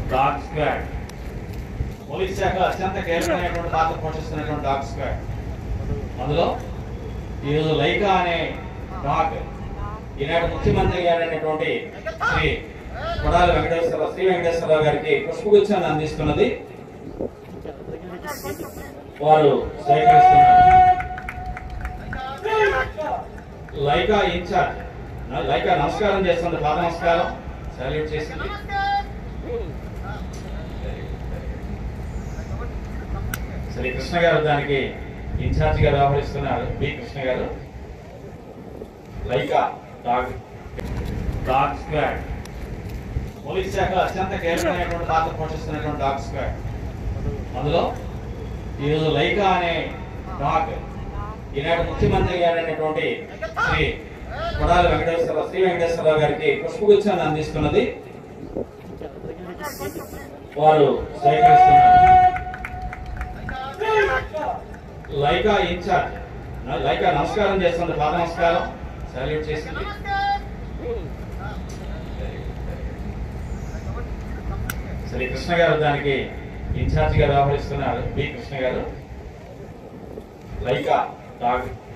dog squad police శాఖలో అత్యంత కీలకమైనటువంటి పాత్ర పోషిస్తున్నటువంటి డాగ్ స్క్వాడ్ అందులో ఈరోజు లైకా అనే డాగ్ ఈనాటి ముఖ్యమంత్రి గారైనటువంటి శ్రీ కొడాలి వెంకటేశ్వరరావు శ్రీ వెంకటేశ్వరరావు గారికి పుష్పగుచ్చాన్ని అందిస్తున్నది వారు స్వీకరిస్తున్నారు లైకా ఇన్ఛార్జ్ లైకా నమస్కారం చేస్తుంది పాద నమస్కారం సాల్యూట్ చేసింది శ్రీ కృష్ణ గారు దానికి ఇన్ఛార్జ్ గా వ్యవహరిస్తున్నారు బి కృష్ణ గారు Laika dog dog squad police శాఖలో అత్యంత కీలకమైనటువంటి పాత్ర పోషిస్తున్నటువంటి డాగ్ స్క్వాడ్ అందులో ఈరోజు లైకా అనే డాగ్ ఈనాటి ముఖ్యమంత్రి గారైనటువంటి శ్రీ కొడాలి వెంకటేశ్వరరావు శ్రీ వెంకటేశ్వరరావు గారికి పుష్పగుచ్చాన్ని అందిస్తున్నది వారు స్వీకరిస్తున్నారు లైకా ఇన్ఛార్జ్ లైకా నమస్కారం చేస్తుంది పాద నమస్కారం సాల్యూట్ చేసింది శ్రీ కృష్ణ గారు దానికి ఇన్ఛార్జ్ గా వ్యవహరిస్తున్నారు బి కృష్ణ గారు లైకా డాగ్